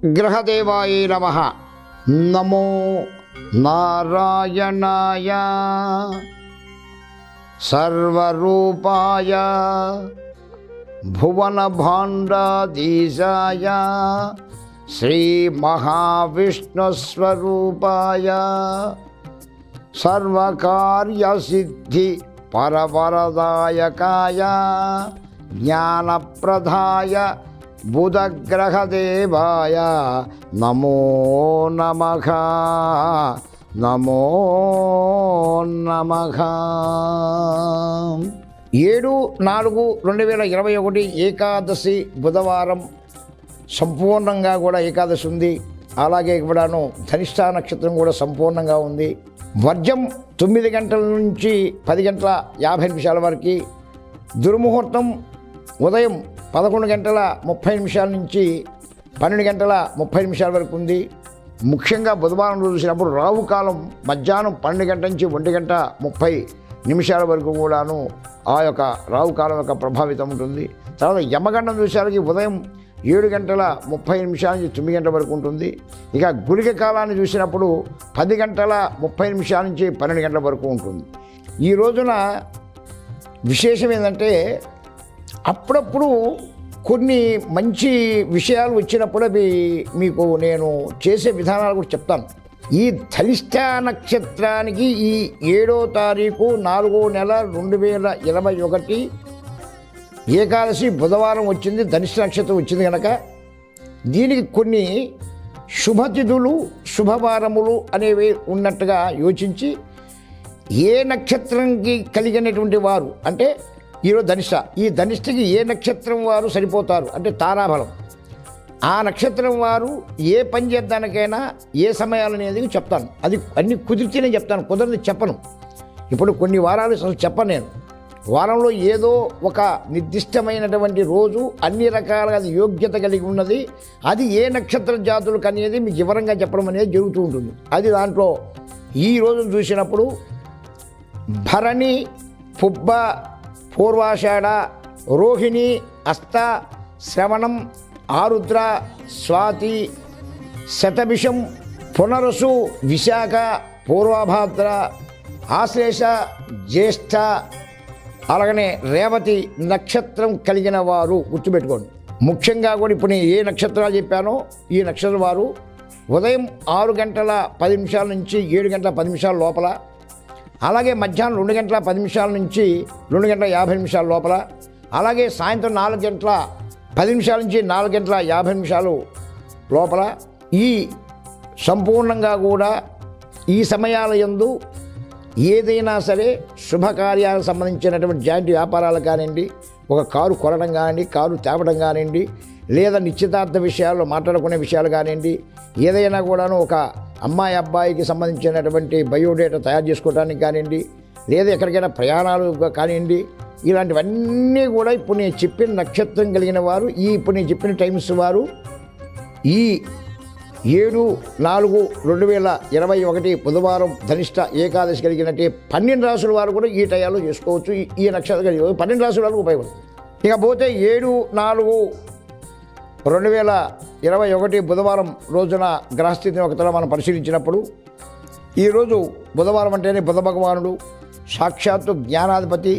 గ్రహదేవాయ నమ నమో నారాయణాయ సర్వరూపాయ భువనభాండాధీశాయ శ్రీ మహావిష్ణుస్వరూపాయ సర్వకార్యసిద్ధి పరవరదాయకాయ జ్ఞానప్రదాయ బుధగ్రహదేవాయ నమో నమః నమో నమః ఏడు నాలుగు రెండు వేల ఇరవై ఒకటి ఏకాదశి బుధవారం సంపూర్ణంగా కూడా ఏకాదశి ఉంది అలాగే కూడాను ధనిష్ట నక్షత్రం కూడా సంపూర్ణంగా ఉంది వర్జం తొమ్మిది గంటల నుంచి పది గంటల యాభై నిమిషాల వరకు దుర్ముహూర్తం ఉదయం పదకొండు గంటల ముప్పై నిమిషాల నుంచి పన్నెండు గంటల ముప్పై నిమిషాల వరకు ఉంది ముఖ్యంగా బుధవారం రోజు చూసినప్పుడు రావు కాలం మధ్యాహ్నం పన్నెండు గంటల నుంచి ఒంటి గంట ముప్పై నిమిషాల వరకు కూడాను ఆ యొక్క రావు కాలం యొక్క ప్రభావితం ఉంటుంది తర్వాత యమగండం చూసేసరికి ఉదయం ఏడు గంటల ముప్పై నిమిషాల నుంచి తొమ్మిది గంటల వరకు ఉంటుంది ఇక గుళిక కాలాన్ని చూసినప్పుడు పది గంటల ముప్పై నిమిషాల నుంచి పన్నెండు గంటల వరకు ఉంటుంది ఈ రోజున విశేషం ఏంటంటే అప్పుడప్పుడు కొన్ని మంచి విషయాలు వచ్చినప్పుడు అవి మీకు నేను చేసే విధానాలు కూడా చెప్తాను ఈ ధనిష్ట నక్షత్రానికి ఈ ఏడో తారీఖు నాలుగో నెల రెండు వేల ఇరవై ఒకటి ఏకాదశి బుధవారం వచ్చింది ధనిష్ట నక్షత్రం వచ్చింది కనుక దీనికి కొన్ని శుభతిథులు శుభవారములు అనేవి ఉన్నట్టుగా యోచించి ఏ నక్షత్రంకి కలిగినటువంటి వారు అంటే ఈరోజు ధనిష్ట ఈ ధనిష్టకి ఏ నక్షత్రం వారు సరిపోతారు అంటే తారాబలం ఆ నక్షత్రం వారు ఏ పని చేద్దానికైనా ఏ సమయాలు అనేది చెప్తాను అది అన్ని కుదిరితేనే చెప్తాను కుదరదు చెప్పను ఇప్పుడు కొన్ని వారాలు అసలు చెప్పను నేను వారంలో ఏదో ఒక నిర్దిష్టమైనటువంటి రోజు అన్ని రకాలుగా అది యోగ్యత కలిగి ఉన్నది అది ఏ నక్షత్ర జాతులకు అనేది మీకు వివరంగా చెప్పడం అనేది జరుగుతూ ఉంటుంది అది దాంట్లో ఈ రోజు చూసినప్పుడు భరణి పుబ్బ పూర్వాషాఢ రోహిణి అస్త శ్రవణం ఆరుద్ర స్వాతి శతభిషం పునరసు విశాఖ పూర్వభాద్ర ఆశ్లేష జ్యేష్ఠ అలాగనే రేవతి నక్షత్రం కలిగిన వారు గుర్తుపెట్టుకోండి ముఖ్యంగా కూడా ఇప్పుడు నేను ఏ నక్షత్రాలు చెప్పానో ఈ నక్షత్రం వారు ఉదయం ఆరు గంటల పది నిమిషాల నుంచి ఏడు గంటల పది నిమిషాల లోపల అలాగే మధ్యాహ్నం రెండు గంటల పది నిమిషాల నుంచి రెండు గంటల యాభై నిమిషాల లోపల అలాగే సాయంత్రం నాలుగు గంటల పది నిమిషాల నుంచి నాలుగు గంటల యాభై నిమిషాలు లోపల ఈ సంపూర్ణంగా కూడా ఈ సమయాల యందు ఏదైనా సరే శుభకార్యాలకు సంబంధించినటువంటి జాయింట్ వ్యాపారాలు కానివ్వండి ఒక కారు కొనడం కానివ్వండి కారు తేవడం కానివ్వండి లేదా నిశ్చితార్థ విషయాల్లో మాట్లాడుకునే విషయాలు కానివ్వండి ఏదైనా కూడాను ఒక అమ్మాయి అబ్బాయికి సంబంధించినటువంటి బయోడేటా తయారు చేసుకోవడానికి కానివ్వండి లేదా ఎక్కడికైనా ప్రయాణాలు కానివ్వండి ఇలాంటివన్నీ కూడా ఇప్పుడు నేను చెప్పిన నక్షత్రం కలిగిన వారు ఈ ఇప్పుడు నేను చెప్పిన టైమ్స్ వారు ఈ ఏడు నాలుగు రెండు వేల ఇరవై ఒకటి బుధవారం ధనిష్ట ఏకాదశి కలిగినట్టు పన్నెండు రాసుల వారు కూడా ఈ టయాల్లో చేసుకోవచ్చు ఈ- ఈ నక్షత్రం కలిగి పన్నెండు రాసుల వారికి ఉపయోగపడుతుంది ఇక పోతే ఏడు నాలుగు రెండు వేల ఇరవై ఒకటి బుధవారం రోజున గ్రహస్థితిని ఒకతల మనం పరిశీలించినప్పుడు ఈరోజు బుధవారం అంటేనే బుధ భగవానుడు సాక్షాత్తు జ్ఞానాధిపతి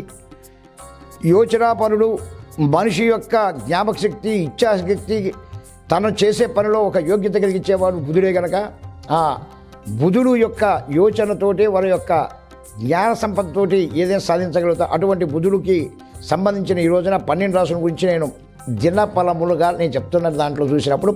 యోచనాపరుడు మనిషి యొక్క జ్ఞాపక శక్తి ఇచ్ఛాశక్తి తను చేసే పనిలో ఒక యోగ్యత కలిగించేవాడు బుధుడే గనక ఆ బుధుడు యొక్క యోచనతోటి వారి యొక్క జ్ఞాన సంపదతోటి ఏదైనా సాధించగలుగుతా అటువంటి బుధుడికి సంబంధించిన ఈ రోజున పన్నెండు రాసుల గురించి నేను దిన ఫలములుగా నేను చెప్తున్న దాంట్లో చూసినప్పుడు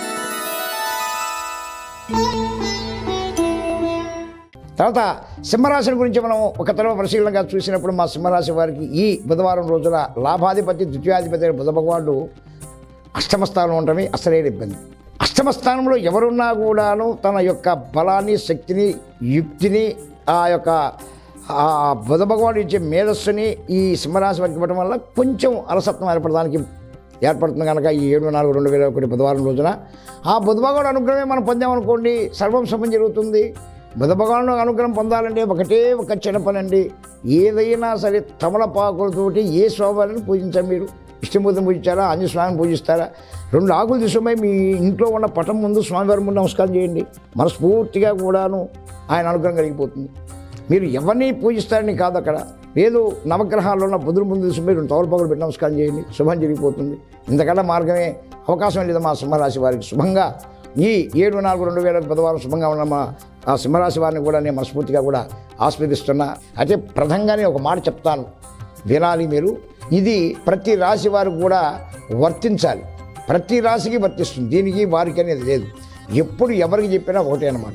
తర్వాత సింహరాశి గురించి మనం ఒక తరవ పరిశీలనగా చూసినప్పుడు మా సింహరాశి వారికి ఈ బుధవారం రోజున లాభాధిపతి ద్వితీయాధిపతి అయిన బుధ భగవానుడు అష్టమ స్థానం ఉండటమే అసలైన ఇబ్బంది అష్టమ స్థానంలో ఎవరున్నా కూడాను తన యొక్క బలాన్ని శక్తిని యుక్తిని ఆ యొక్క ఆ బుధ భగవానుడు ఇచ్చే మేధస్సుని ఈ సింహరాశి వారికి ఇవ్వడం వల్ల కొంచెం అలసత్వం ఏర్పడడానికి ఏర్పడుతుంది కనుక ఈ ఏడు నాలుగు రెండు వేల ఒకటి బుధవారం రోజున ఆ బుధ భగవానుడు అనుగ్రహమే మనం పొందామనుకోండి సర్వం శుభం జరుగుతుంది బుధ భగవాను అనుగ్రహం పొందాలంటే ఒకటే ఒక చిన్న పని అండి ఏదైనా సరే తమలపాకులతోటి ఏ స్వామివారిని పూజించండి మీరు విష్ణుమూర్తిని పూజించారా ఆంజనేయ స్వామిని పూజిస్తారా రెండు ఆకులు తీసుకుపోయి మీ ఇంట్లో ఉన్న పటం ముందు స్వామివారి ముందు నమస్కారం చేయండి మనస్ఫూర్తిగా కూడాను ఆయన అనుగ్రహం కలిగిపోతుంది మీరు ఎవరిని పూజిస్తారని కాదు అక్కడ ఏదో నవగ్రహాల్లో ఉన్న బుధుడు ముందు తీసుకుపోయి రెండు తోలపగలు పెట్టి నమస్కారం చేయండి శుభం జరిగిపోతుంది ఇంతకన్నా మార్గమే అవకాశం లేదు మా సింహరాశి వారికి శుభంగా ఈ ఏడు నాలుగు రెండు వేల బుధవారం శుభంగా ఉన్న మా ఆ సింహరాశి వారిని కూడా నేను మనస్ఫూర్తిగా కూడా ఆస్వాదిస్తున్నా అయితే ప్రధానంగానే ఒక మాట చెప్తాను వినాలి మీరు ఇది ప్రతి రాశి వారికి కూడా వర్తించాలి ప్రతి రాశికి వర్తిస్తుంది దీనికి వారికి అనేది లేదు ఎప్పుడు ఎవరికి చెప్పినా ఒకటే అనమాట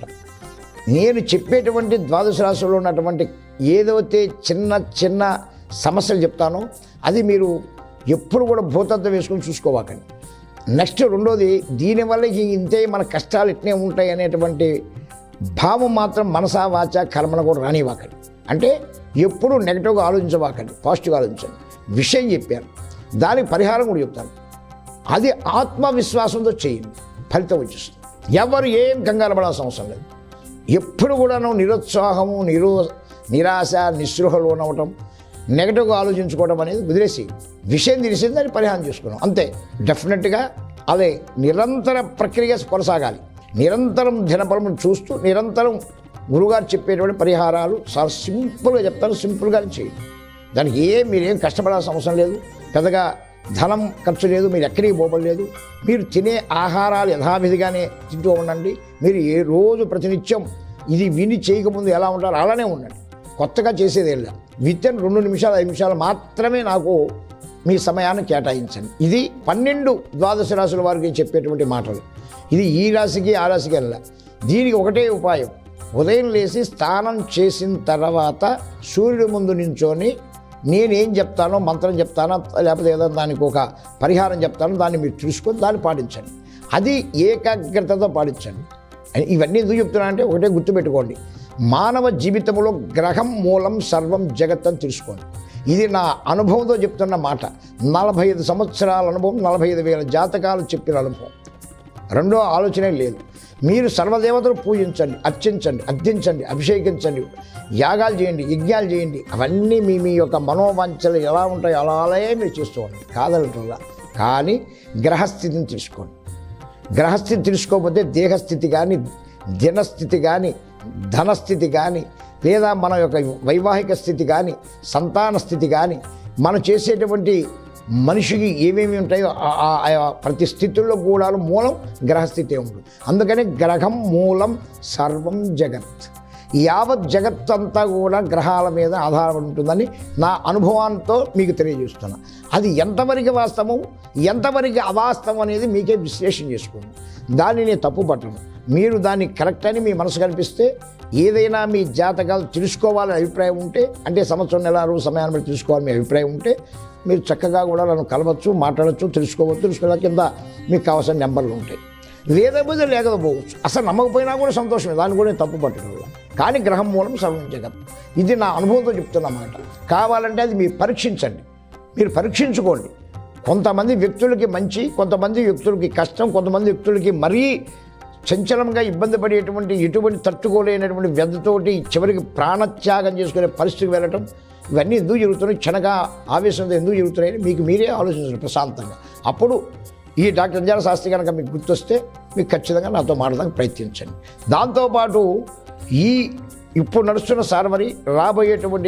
నేను చెప్పేటువంటి ద్వాదశ రాశుల్లో ఉన్నటువంటి ఏదైతే చిన్న చిన్న సమస్యలు చెప్తానో అది మీరు ఎప్పుడు కూడా భూతత్వం వేసుకొని చూసుకోవాకండి నెక్స్ట్ రెండోది దీనివల్ల ఇంక ఇంతే మన కష్టాలు ఇట్నే ఉంటాయి అనేటువంటి భావం మాత్రం మనసా వాచ కర్మను కూడా రానివ్వకండి అంటే ఎప్పుడు నెగిటివ్గా ఆలోచించవాకండి పాజిటివ్గా ఆలోచించండి విషయం చెప్పాను దానికి పరిహారం కూడా చెప్తాను అది ఆత్మవిశ్వాసంతో చేయండి ఫలితం వచ్చేస్తుంది ఎవరు ఏం కంగారు పడాల్సిన అవసరం లేదు ఎప్పుడు కూడాను నిరుత్సాహము నిరో నిరాశ నిస్పృహలు ఉండవటం నెగటివ్గా ఆలోచించుకోవడం అనేది వదిలేసి విషయం తెలిసింది దాన్ని పరిహారం చేసుకున్నాం అంతే డెఫినెట్గా అదే నిరంతర ప్రక్రియ కొనసాగాలి నిరంతరం దినపరము చూస్తూ నిరంతరం గురుగారు చెప్పేటువంటి పరిహారాలు చాలా సింపుల్గా చెప్తాను సింపుల్గానే చేయండి దానికి ఏం మీరేం కష్టపడాల్సిన అవసరం లేదు పెద్దగా ధనం ఖర్చు లేదు మీరు ఎక్కడికి పోవలేదు మీరు తినే ఆహారాలు యథావిధిగానే తింటూ ఉండండి మీరు ఏ రోజు ప్రతినిత్యం ఇది విని చేయకముందు ఎలా ఉంటారో అలానే ఉండండి కొత్తగా చేసేది వెళ్ళా విత్ ఇన్ రెండు నిమిషాలు ఐదు నిమిషాలు మాత్రమే నాకు మీ సమయాన్ని కేటాయించండి ఇది పన్నెండు ద్వాదశ రాశుల వారికి చెప్పేటువంటి మాటలు ఇది ఈ రాశికి ఆ రాశికి వెళ్ళా దీనికి ఒకటే ఉపాయం ఉదయం లేచి స్నానం చేసిన తర్వాత సూర్యుడి ముందు నించొని నేనేం చెప్తానో మంత్రం చెప్తానో లేకపోతే ఏదో దానికి ఒక పరిహారం చెప్తానో దాన్ని మీరు చూసుకొని దాన్ని పాటించండి అది ఏకాగ్రతతో పాటించండి అని ఇవన్నీ ఎందుకు చెప్తున్నా అంటే ఒకటే గుర్తుపెట్టుకోండి మానవ జీవితంలో గ్రహం మూలం సర్వం జగత్ అని తెలుసుకోండి ఇది నా అనుభవంతో చెప్తున్న మాట నలభై ఐదు సంవత్సరాల అనుభవం నలభై ఐదు వేల జాతకాలు చెప్పిన అనుభవం రెండో ఆలోచనే లేదు మీరు సర్వదేవతలు పూజించండి అర్చించండి అర్థించండి అభిషేకించండి యాగాలు చేయండి యజ్ఞాలు చేయండి అవన్నీ మీ మీ యొక్క మనోవాంఛలు ఎలా ఉంటాయో అలా అలాగే మీరు చేస్తూ ఉండండి కాదనటంలా కానీ గ్రహస్థితిని తీసుకోండి గ్రహస్థితి తెలుసుకోకపోతే దేహస్థితి కానీ దినస్థితి కానీ ధనస్థితి కానీ లేదా మన యొక్క వైవాహిక స్థితి కానీ సంతాన స్థితి కానీ మనం చేసేటువంటి మనిషికి ఏమేమి ఉంటాయో ఆ- ఆ- ఆ ప్రతి స్థితుల్లో కూడా మూలం గ్రహస్థితి ఉంటుంది అందుకని గ్రహం మూలం సర్వం జగత్ యావత్ జగత్ అంతా కూడా గ్రహాల మీద ఆధారపడి ఉంటుందని నా అనుభవంతో మీకు తెలియజేస్తున్నా అది ఎంతవరకు వాస్తవం ఎంతవరకు అవాస్తవం అనేది మీకే విశ్లేషణ చేసుకోండి దాన్ని నేను తప్పు పట్టను మీరు దాన్ని కరెక్ట్ అని మీ మనసు కనిపిస్తే ఏదైనా మీ జాతకాలు తెలుసుకోవాలని అభిప్రాయం ఉంటే అంటే సంవత్సరం నెల రోజు సమయాన్ని బట్టి తెలుసుకోవాలని మీ అభిప్రాయం ఉంటే మీరు చక్కగా కూడా నన్ను కలవచ్చు మాట్లాడచ్చు తెలుసుకోవచ్చు తెలుసుకోవడం కింద మీకు కావాల్సిన నెంబర్లు ఉంటాయి లేకపోతే లేకపోవచ్చు అసలు నమ్మకపోయినా కూడా సంతోషమే దాన్ని కూడా నేను తప్పు పట్టుకోవాలి కానీ గ్రహం మూలం సర్వం జగత్ ఇది నా అనుభవంతో చెప్తున్న మాట కావాలంటే అది మీరు పరీక్షించండి మీరు పరీక్షించుకోండి కొంతమంది వ్యక్తులకి మంచి కొంతమంది వ్యక్తులకి కష్టం కొంతమంది వ్యక్తులకి మరీ చంచలంగా ఇబ్బంది పడేటువంటి ఎటువంటి తట్టుకోలేనటువంటి వ్యధతోటి చివరికి ప్రాణత్యాగం చేసుకునే పరిస్థితికి వెళ్ళటం ఇవన్నీ ఎందుకు జరుగుతున్నాయి క్షణగా ఆవేశంతో ఎందుకు జరుగుతున్నాయని మీకు మీరే ఆలోచించండి ప్రశాంతంగా అప్పుడు ఈ డాక్టర్ అంజాల శాస్త్రి కనుక మీకు గుర్తొస్తే మీకు ఖచ్చితంగా నాతో మాట్లాడడానికి ప్రయత్నించండి దాంతోపాటు ఈ ఇప్పుడు నడుస్తున్న సార్వరి రాబోయేటువంటి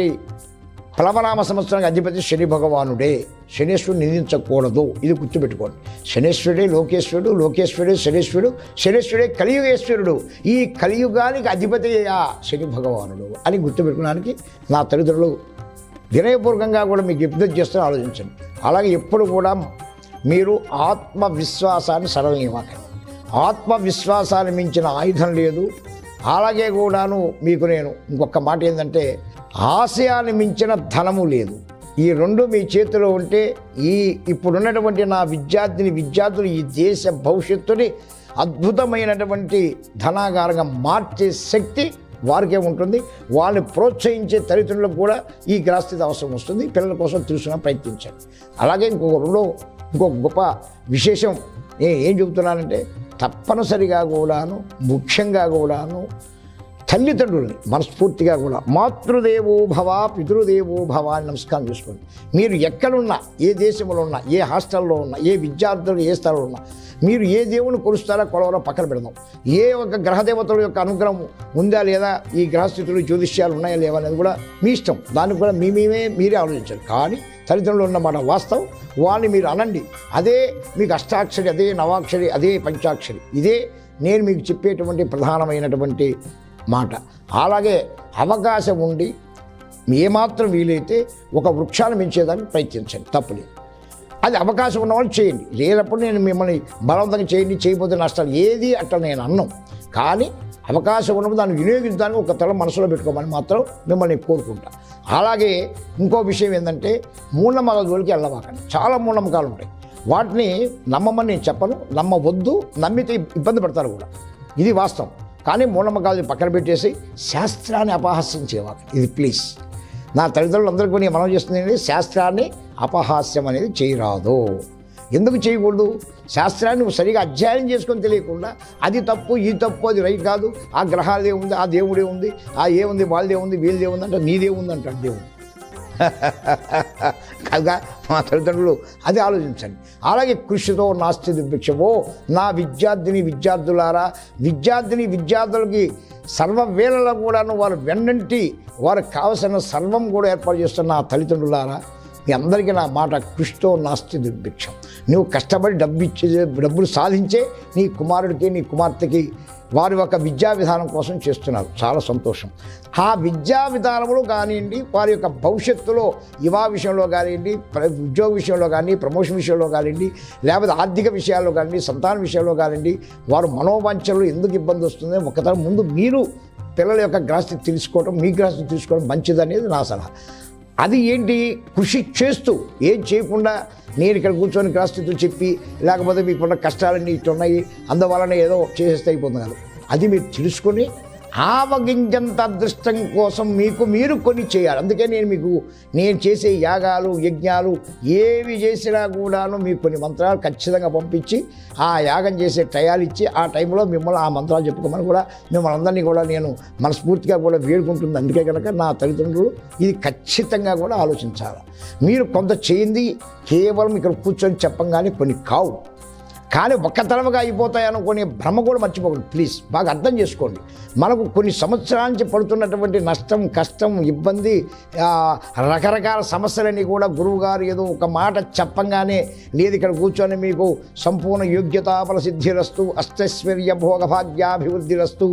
ప్లవనామ సంవత్సరానికి అధిపతి శని భగవానుడే శనేశ్వరుడు నిందించకూడదు ఇది గుర్తుపెట్టుకోండి శనేశ్వరుడే లోకేశ్వరుడు లోకేశ్వరుడే శనేశ్వరుడు శనేశ్వరుడే కలియుగేశ్వరుడు ఈ కలియుగానికి అధిపతి ఆ శని భగవానుడు అని గుర్తుపెట్టుకోవడానికి నా తల్లిదండ్రులు వినయపూర్వకంగా కూడా మీకు విజ్ఞప్తి చేస్తూ ఆలోచించండి అలాగే ఎప్పుడు కూడా మీరు ఆత్మవిశ్వాసాన్ని సడలనివ్వకండి ఆత్మవిశ్వాసాన్ని మించిన ఆయుధం లేదు అలాగే కూడాను మీకు నేను ఇంకొక మాట ఏంటంటే ఆశయాన్ని మించిన ధనము లేదు ఈ రెండు మీ చేతిలో ఉంటే ఈ ఇప్పుడున్నటువంటి నా విద్యార్థిని విద్యార్థులు ఈ దేశ భవిష్యత్తుని అద్భుతమైనటువంటి ధనాగారంగా మార్చే శక్తి వారికే ఉంటుంది వాళ్ళని ప్రోత్సహించే తల్లిదండ్రులకు కూడా ఈ గ్రహస్థితి అవసరం వస్తుంది పిల్లల కోసం తెలుసుకున్న ప్రయత్నించండి అలాగే ఇంకొక రెండో ఇంకొక గొప్ప విశేషం నేను ఏం చెబుతున్నానంటే తప్పనిసరిగా కూడాను ముఖ్యంగా కూడాను తల్లిదండ్రుల్ని మనస్ఫూర్తిగా కూడా మాతృదేవో భవ పితృదేవో భవ అని నమస్కారం చేసుకోండి మీరు ఎక్కడున్నా ఏ దేశంలో ఉన్నా ఏ హాస్టల్లో ఉన్నా ఏ విద్యార్థులు ఏ స్థలంలో ఉన్నా మీరు ఏ దేవుని కొలుస్తారో కొలవరో పక్కన పెడదాం ఏ ఒక గ్రహదేవతల యొక్క అనుగ్రహం ఉందా లేదా ఈ గ్రహస్థితులు జ్యోతిష్యాలు ఉన్నాయా లేవా అనేది కూడా మీ ఇష్టం దానికి కూడా మీ మేమే మీరే ఆలోచించాలి కానీ తల్లిదండ్రులు ఉన్నమాట వాస్తవం వాళ్ళని మీరు అనండి అదే మీకు అష్టాక్షరి అదే నవాక్షరి అదే పంచాక్షరి ఇదే నేను మీకు చెప్పేటువంటి ప్రధానమైనటువంటి మాట అలాగే అవకాశం ఉండి ఏమాత్రం వీలైతే ఒక వృక్షాన్ని పెంచేదానికి ప్రయత్నించండి తప్పులేదు అది అవకాశం ఉన్న వాళ్ళు చేయండి లేనప్పుడు నేను మిమ్మల్ని బలవంతంగా చేయండి చేయబోతే నష్టాలు ఏది అట్లా నేను అన్నం కానీ అవకాశం ఉన్నప్పుడు దాన్ని వినియోగించడానికి ఒక తల మనసులో పెట్టుకోమని మాత్రం మిమ్మల్ని కోరుకుంటా అలాగే ఇంకో విషయం ఏంటంటే మూఢనమ్మకాల జోలికి వెళ్ళవాకండి చాలా మూఢనమ్మకాలు ఉంటాయి వాటిని నమ్మమని నేను చెప్పను నమ్మవద్దు నమ్మితే ఇబ్బంది పడతారు కూడా ఇది వాస్తవం కానీ మూఢనమ్మకాలు పక్కన పెట్టేసి శాస్త్రాన్ని అపహాస్యం చేయవాలి ఇది ప్లీజ్ నా తల్లిదండ్రులందరికీ నేను మనం చేస్తుంది ఏంటి? శాస్త్రాన్ని అపహాస్యం అనేది చేయరాదు ఎందుకు చేయకూడదు శాస్త్రాన్ని నువ్వు సరిగా అధ్యయనం చేసుకొని తెలియకుండా అది తప్పు ఈ తప్పు అది రైట్ కాదు ఆ గ్రహాలదే ఉంది ఆ దేవుడే ఉంది ఆ ఏముంది వాళ్ళదే ఉంది వీళ్ళదే ఉంది అంటే నీదే ఉంది అంటాడు దేవుడు కాగా మా తల్లిదండ్రులు అది ఆలోచించండి అలాగే కృషితో నాస్తి దుర్భిక్షమో నా విద్యార్థిని విద్యార్థులారా విద్యార్థిని విద్యార్థులకి సర్వవేళలో కూడాను వారు వెన్నంటి వారికి కావలసిన సర్వం కూడా ఏర్పాటు చేస్తున్న నా తల్లిదండ్రులారా మీ అందరికీ నా మాట కృషితో నాస్తి దుర్భిక్షం నువ్వు కష్టపడి డబ్బు ఇచ్చే డబ్బులు సాధించే నీ కుమారుడికి నీ కుమార్తెకి వారి యొక్క విద్యా విధానం కోసం చేస్తున్నారు చాలా సంతోషం ఆ విద్యా విధానంలో కానివ్వండి వారి యొక్క భవిష్యత్తులో యువా విషయంలో కానివ్వండి ప్ర- ఉద్యోగ విషయంలో కానీ ప్రమోషన్ విషయంలో కానివ్వండి లేకపోతే ఆర్థిక విషయాల్లో కానివ్వండి సంతాన విషయంలో కానివ్వండి వారు మనోవాంఛలు ఎందుకు ఇబ్బంది వస్తుంది ఒకతరం ముందు మీరు పిల్లల యొక్క గ్రాస్తి తెలుసుకోవడం మీ గ్రాస్తి తెలుసుకోవడం మంచిదనేది నా సలహా అది ఏంటి కృషి చేస్తూ ఏం చేయకుండా నేను ఇక్కడ కూర్చొని గ్రహస్థితులు చెప్పి లేకపోతే మీకున్న కష్టాలన్నీ ఇట్లా ఉన్నాయి అందువలన ఏదో చేసేస్తే అయిపోతుంది కాదు అది మీరు తెలుసుకొని ఆవగింజంత అదృష్టం కోసం మీకు మీరు కొన్ని చేయాలి అందుకే నేను మీకు నేను చేసే యాగాలు యజ్ఞాలు ఏవి చేసినా కూడాను మీకు కొన్ని మంత్రాలు ఖచ్చితంగా పంపించి ఆ యాగం చేసే టయాలు ఇచ్చి ఆ టైంలో మిమ్మల్ని ఆ మంత్రాలు చెప్పుకోమని కూడా మిమ్మల్ని అందరినీ కూడా నేను మనస్ఫూర్తిగా కూడా వేడుకుంటుంది అందుకే కనుక నా తల్లిదండ్రులు ఇది ఖచ్చితంగా కూడా ఆలోచించాలి మీరు కొంత చేయింది కేవలం ఇక్కడ కూర్చొని చెప్పంగానే కొన్ని కావు కానీ ఒక్క తరముగా అయిపోతాయి అనుకునే భ్రమ కూడా మర్చిపోకండి ప్లీజ్ బాగా అర్థం చేసుకోండి మనకు కొన్ని సంవత్సరాల నుంచి పడుతున్నటువంటి నష్టం కష్టం ఇబ్బంది ఆ, రకరకాల సమస్యలన్నీ కూడా గురువుగారు ఏదో ఒక మాట చెప్పంగానే లేదు ఇక్కడ కూర్చొని మీకు సంపూర్ణ యోగ్యతాపల సిద్ధిరస్తు అష్టైశ్వర్య భోగభాగ్యాభివృద్ధిరస్తు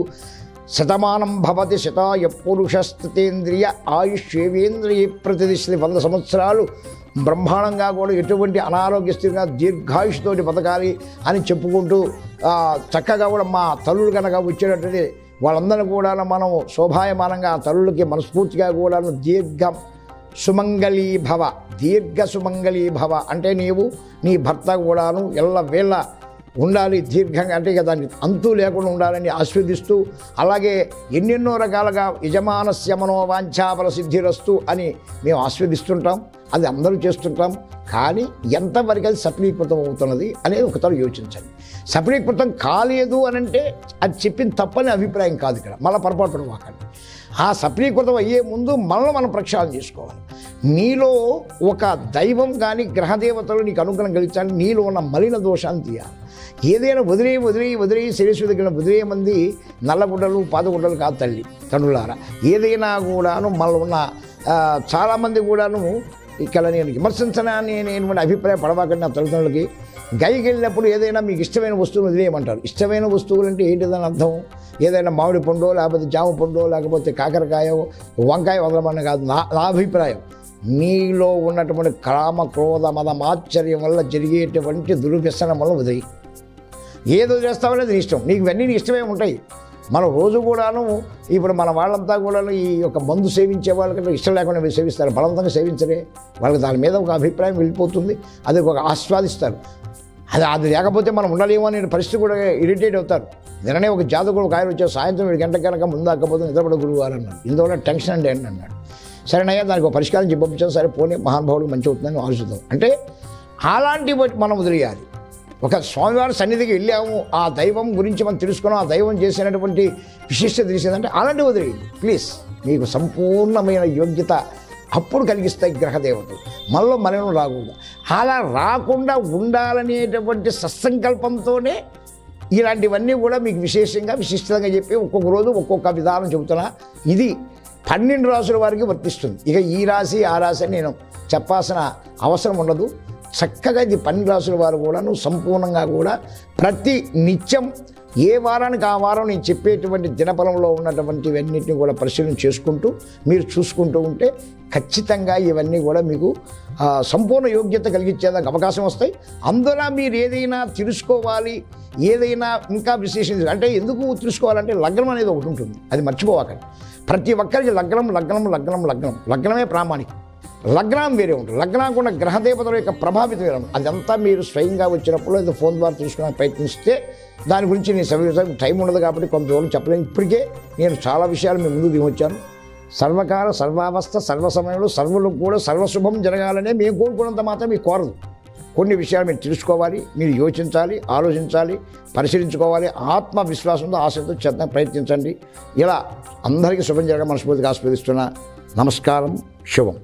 శతమానం భవతి శతాయ పురుషస్థితేంద్రియ ఆయుష్యేవేంద్రియ ప్రతిదిశ్రీ వంద సంవత్సరాలు బ్రహ్మాండంగా కూడా ఎటువంటి అనారోగ్య స్థితిగా దీర్ఘాయుష్తోటి బతకాలి అని చెప్పుకుంటూ ఆ, చక్కగా కూడా మా తల్లులు కనుక వచ్చేటటువంటి వాళ్ళందరినీ కూడా మనం శోభాయమానంగా ఆ తల్లులకి మనస్ఫూర్తిగా కూడాను దీర్ఘం సుమంగళీ భవ దీర్ఘ సుమంగళీ భవ అంటే నీవు నీ భర్త కూడాను ఎల్ల వేళ ఉండాలి దీర్ఘంగా అంటే ఇక దాన్ని అంతు లేకుండా ఉండాలని ఆస్వాదిస్తూ అలాగే ఎన్నెన్నో రకాలుగా యజమానస్య మనోవాంఛాపల సిద్ధిరస్తు అని మేము ఆస్వాదిస్తుంటాం అది అందరూ చేస్తుంటాం కానీ ఎంతవరకు అది సఫలీకృతం అవుతున్నది అనేది ఒకసారి యోచించండి సఫలీకృతం కాలేదు అని అంటే అది చెప్పిన తప్పని అభిప్రాయం కాదు ఇక్కడ మళ్ళీ పొరపాటు పడమాకండి ఆ సఫలీకృతం అయ్యే ముందు మనల్ని మనం ప్రక్షాళన చేసుకోవాలి నీలో ఒక దైవం కానీ గ్రహదేవతలు నీకు అనుగ్రహం కలిగించాలి నీలో ఉన్న మలిన దోషాన్ని తీయాలి ఏదైనా వదిలే వదిలే వదిలే శిరస్సు దగ్గర వదిలే మంది నల్లగుడ్డలు పాదగుడ్డలు కాదు తల్లి తండ్రులారా ఏదైనా కూడాను మనలో ఉన్న ఆ, చాలామంది కూడాను ఇక్కడ నేను విమర్శించనని నేను అభిప్రాయం పడవాకండి నా తల్లిదండ్రులకి గైకి వెళ్ళినప్పుడు ఏదైనా మీకు ఇష్టమైన వస్తువులు వదిలేయమంటారు ఇష్టమైన వస్తువులు అంటే ఏంటిదని అర్థం ఏదైనా మామిడి పండు లేకపోతే జామ పండు లేకపోతే కాకరకాయ వంకాయ వదలమని కాదు నా నా అభిప్రాయం నీలో ఉన్నటువంటి కామ క్రోధ మద మాశ్చర్యం వల్ల జరిగేటువంటి దుర్వ్యసనం వల్ల వదిలి ఏదో చేస్తావో లేదు నీ ఇష్టం నీకు ఇవన్నీ నీ ఇష్టమే ఉంటాయి మనం రోజు కూడాను ఇప్పుడు మన వాళ్ళంతా కూడాను ఈ యొక్క మందు సేవించే వాళ్ళకంటే ఇష్టం లేకుండా వీళ్ళు సేవిస్తారు బలవంతంగా సేవించరే వాళ్ళకి దాని మీద ఒక అభిప్రాయం వెళ్ళిపోతుంది అది ఒక ఆస్వాదిస్తారు అది అది లేకపోతే మనం ఉండలేమో అనే పరిస్థితి కూడా ఇరిటేట్ అవుతారు నిన్ననే ఒక జాతకుడు ఒక ఆయన వచ్చారు సాయంత్రం ఏడు గంటల కనుక ముందు ఆకపోతే నిద్రపడ గురువు గారు అన్నాడు ఇందువల్ల టెన్షన్ అండి అని అన్నాడు సరేనయ్యా దానికి ఒక పరిష్కారం చెప్పొచ్చాను సరే పోనీ మహానుభావుడు మంచి అవుతుందని ఆలోచిద్దాం అంటే అలాంటి వాటి మనం వదిలేయాలి ఒక స్వామివారి సన్నిధికి వెళ్ళాము ఆ దైవం గురించి మనం తెలుసుకున్నాం ఆ దైవం చేసినటువంటి విశిష్టత తెలిసిందంటే అలాంటి వదిలేయండి ప్లీజ్ మీకు సంపూర్ణమైన యోగ్యత అప్పుడు కలిగిస్తాయి గ్రహదేవతలు మనలో మరణం రాకూడదు అలా రాకుండా ఉండాలనేటువంటి సత్సంకల్పంతోనే ఇలాంటివన్నీ కూడా మీకు విశేషంగా విశిష్టంగా చెప్పి ఒక్కొక్క రోజు ఒక్కొక్క విధానం చెబుతున్నా ఇది పన్నెండు రాసుల వారికి వర్తిస్తుంది ఇక ఈ రాశి ఆ రాశి అని నేను చెప్పాల్సిన అవసరం ఉండదు చక్కగా ఇది పన్నెండు రాసుల వారు కూడాను సంపూర్ణంగా కూడా ప్రతి నిత్యం ఏ వారానికి ఆ వారం నేను చెప్పేటువంటి దినఫలంలో ఉన్నటువంటివన్నిటిని కూడా పరిశీలన చేసుకుంటూ మీరు చూసుకుంటూ ఉంటే ఖచ్చితంగా ఇవన్నీ కూడా మీకు ఆ, సంపూర్ణ యోగ్యత కలిగించేదానికి అవకాశం వస్తాయి అందులో మీరు ఏదైనా తెలుసుకోవాలి ఏదైనా ఇంకా విశేషం అంటే ఎందుకు తెలుసుకోవాలంటే లగ్నం అనేది ఒకటి ఉంటుంది అది మర్చిపోవాకండి ప్రతి ఒక్కరికి లగ్నం లగ్నం లగ్నం లగ్నం లగ్నమే ప్రామాణికం లగ్నం వేరే ఉంటుంది లగ్నానికి ఉన్న గ్రహదేవతల యొక్క ప్రభావితం వేరే ఉంటుంది అదంతా మీరు స్వయంగా వచ్చినప్పుడు ఏదో ఫోన్ ద్వారా తెలుసుకోవడానికి ప్రయత్నిస్తే దాని గురించి నేను సవివసం టైం ఉండదు కాబట్టి కొంత దూరం చెప్పలేను ఇప్పటికే నేను చాలా విషయాలు మీ ముందు దిగొచ్చాను సర్వకాల సర్వావస్థ సర్వ సమయంలో సర్వులు కూడా సర్వశుభం జరగాలనే మేము కోరుకున్నంత మాత్రం మీకు కోరదు కొన్ని విషయాలు మీరు తెలుసుకోవాలి మీరు యోచించాలి ఆలోచించాలి పరిశీలించుకోవాలి ఆత్మవిశ్వాసంతో ఆశతో చేద్దాం ప్రయత్నించండి ఇలా అందరికీ శుభం జరగ మనస్ఫూర్తిగా ఆస్వాదిస్తున్నా నమస్కారం శుభం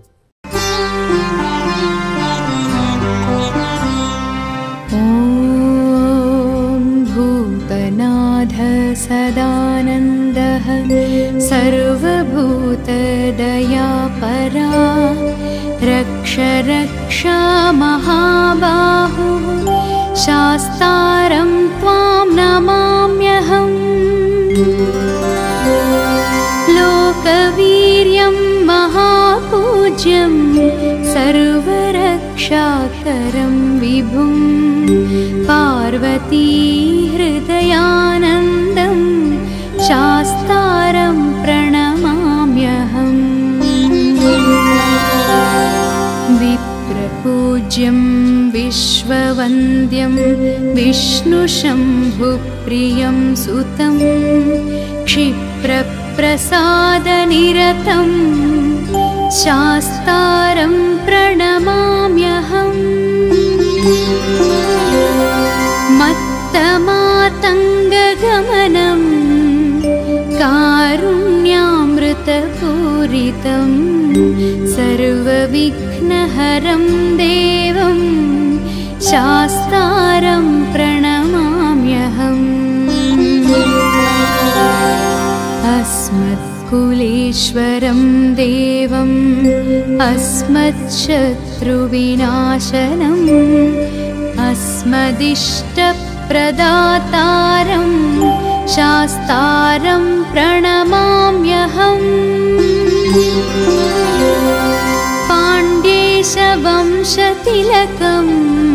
ॐ भूतनाथ सदानन्दः सर्वभूतदयापरा रक्ष रक्ष महाबाहुः शास्तारं त्वां नमाम्यहम् लोकवीर्यं महापूज्यं सर्वरक्षाकरं विभुं पार्वतीहृदयानन्दं शास्तारं प्रणमाम्यहम् विप्रपूज्यं विश्ववन्द्यं विष्णुशम्भुप्रियं सुतं क्षिप्रप्रसादनिरतं शास्तारं प्रणमाम्यहम् मत्तमातङ्गगमनं कारुण्यामृतपूरितं सर्वविघ्नहरं देवं शास्तारं प्रणमाम्यहम् अस्मत्कुलेश्वरं देवम् अस्मच्छत्रुविनाशनम् अस्मदिष्टप्रदातारं शास्तारं प्रणमाम्यहम् पाण्ड्येशवंशतिलकम्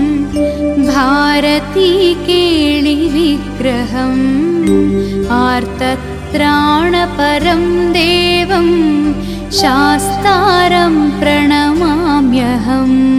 भारतीकेळिविग्रहम् आर्तत्राणपरं देवं शास्तारं प्रणमाम्यहम्